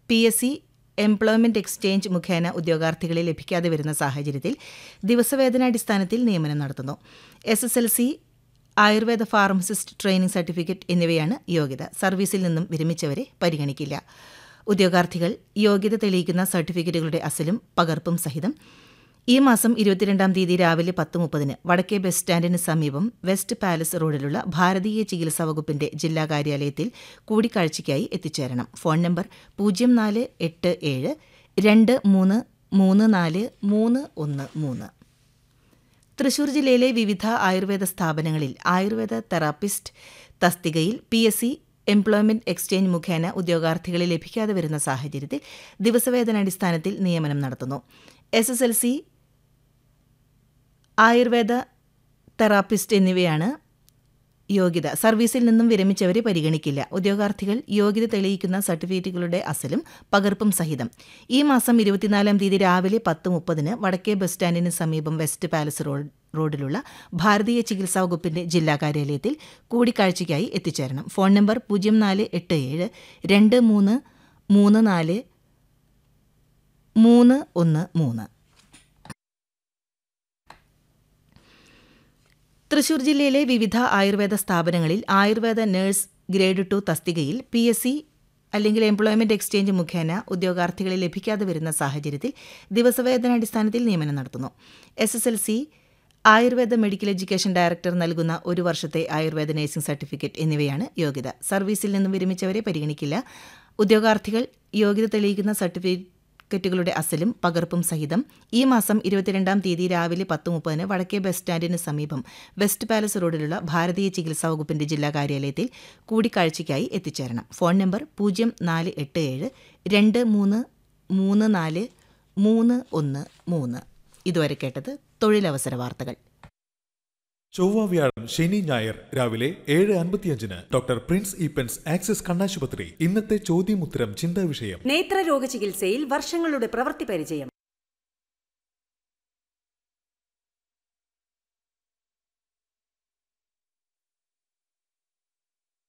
P S C employment exchange മുഖേന ഉദ്യോഗാർത്ഥികളെ ലഭിക്കാതെ വരുന്ന സാഹചര്യത്തിൽ ദിവസവേതനാടിസ്ഥാനത്തിൽ നിയമനം നടത്തുന്നു S S L C Ayurveda pharmacist training certificate എന്നിവയാണ് യോഗ്യത സർവീസിൽ നിന്നും വിരമിച്ചവരെ പരിഗണിക്കില്ല ഉദ്യോഗാർത്ഥികൾ യോഗ്യത തെളിയിക്കുന്ന സർട്ടിഫിക്കറ്റുകളുടെ അസലും പകർപ്പും സഹിതം ഈ മാസം ഇരുപത്തിരണ്ടാം തീയതി രാവിലെ പത്ത് മുപ്പതിന് വടക്കേ ബസ് സ്റ്റാൻഡിന് സമീപം വെസ്റ്റ് പാലസ് റോഡിലുള്ള ഭാരതീയ ചികിത്സാ വകുപ്പിന്റെ ജില്ലാ കാര്യാലയത്തിൽ കൂടിക്കാഴ്ചയ്ക്കായി എത്തിച്ചേരണം ഫോൺ നമ്പർ പൂജ്യം നാല് എട്ട് ഏഴ് രണ്ട് മൂന്ന് മൂന്ന് നാല് മൂന്ന് ഒന്ന് മൂന്ന് തൃശൂർ ജില്ലയിലെ വിവിധ ആയുർവേദ സ്ഥാപനങ്ങളിൽ ആയുർവേദ തെറാപ്പിസ്റ്റ് തസ്തികയിൽ P S C employment exchange മുഖേന ഉദ്യോഗാർത്ഥികളെ ലഭിക്കാതെ വരുന്ന സാഹചര്യത്തിൽ ദിവസവേതനാടിസ്ഥാനത്തിൽ നിയമനം നടത്തുന്നു S S L C Ayurveda therapist എന്നിവയാണ് യോഗ്യത സർവീസിൽ നിന്നും വിരമിച്ചവരെ പരിഗണിക്കില്ല ഉദ്യോഗാർത്ഥികൾ യോഗ്യത തെളിയിക്കുന്ന സർട്ടിഫിക്കറ്റുകളുടെ അസലും പകർപ്പും സഹിതം ഈ മാസം ഇരുപത്തിനാലാം തീയതി രാവിലെ പത്ത് മുപ്പതിന് വടക്കേ ബസ് സ്റ്റാൻഡിന് സമീപം വെസ്റ്റ് പാലസ് റോഡ് റോഡിലുള്ള ഭാരതീയ ചികിത്സാ വകുപ്പിന്റെ ജില്ലാ കാര്യാലയത്തിൽ കൂടിക്കാഴ്ചയ്ക്കായി എത്തിച്ചേരണം ഫോൺ നമ്പർ പൂജ്യം നാല് എട്ട് ഏഴ് രണ്ട് മൂന്ന് മൂന്ന് നാല് മൂന്ന് ഒന്ന് മൂന്ന് തൃശൂർ ജില്ലയിലെ വിവിധ ആയുർവേദ സ്ഥാപനങ്ങളിൽ ആയുർവേദ നഴ്സ് ഗ്രേഡ് ടു തസ്തികയിൽ പി എസ് സി അല്ലെങ്കിൽ എംപ്ലോയ്മെന്റ് എക്സ്ചേഞ്ച് മുഖേന ഉദ്യോഗാർത്ഥികളെ ലഭിക്കാതെ വരുന്ന സാഹചര്യത്തിൽ ദിവസവേതനാടിസ്ഥാനത്തിൽ നിയമനം നടത്തുന്നു S S L C Ayurveda medical education director നൽകുന്ന ഒരു വർഷത്തെ ആയുർവേദ നഴ്സിംഗ് സർട്ടിഫിക്കറ്റ് എന്നിവയാണ് യോഗ്യത സർവീസിൽ നിന്നും വിരമിച്ചവരെ പരിഗണിക്കില്ല ഉദ്യോഗാർത്ഥികൾ യോഗ്യത തെളിയിക്കുന്ന സർട്ടിഫിക്കറ്റുകളുടെ അസലും പകർപ്പും സഹിതം ഈ മാസം ഇരുപത്തിരണ്ടാം തീയതി രാവിലെ പത്ത് മുപ്പതിന് വടക്കേ ബസ് സ്റ്റാൻഡിന് സമീപം വെസ്റ്റ് പാലസ് റോഡിലുള്ള ഭാരതീയ ചികിത്സാ വകുപ്പിന്റെ ജില്ലാ കാര്യാലയത്തിൽ കൂടിക്കാഴ്ചയ്ക്കായി എത്തിച്ചേരണം ഫോൺ നമ്പർ പൂജ്യം നാല് എട്ട് ഏഴ് രണ്ട് മൂന്ന് മൂന്ന് നാല് മൂന്ന് ഒന്ന് മൂന്ന് ഇതുവരെ കേട്ടത് തൊഴിലവസര വാർത്തകൾ ചൊവ്വ വ്യാഴം ശനി ഞായർ രാവിലെ ഏഴ് അൻപത്തിയഞ്ചിന് ഡോക്ടർ പ്രിൻസ് ഈപ്പൻസ് ആക്സിസ് കണ്ണാശുപത്രി ഇന്നത്തെ ചോദ്യമുത്തരം ചിന്താ വിഷയം നേത്രരോഗ ചികിത്സയിൽ വർഷങ്ങളുടെ പ്രവൃത്തി പരിചയം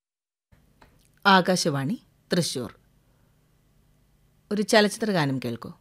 ആകാശവാണി തൃശൂർ ഒരു ചലച്ചിത്ര ഗാനം കേൾക്കൂ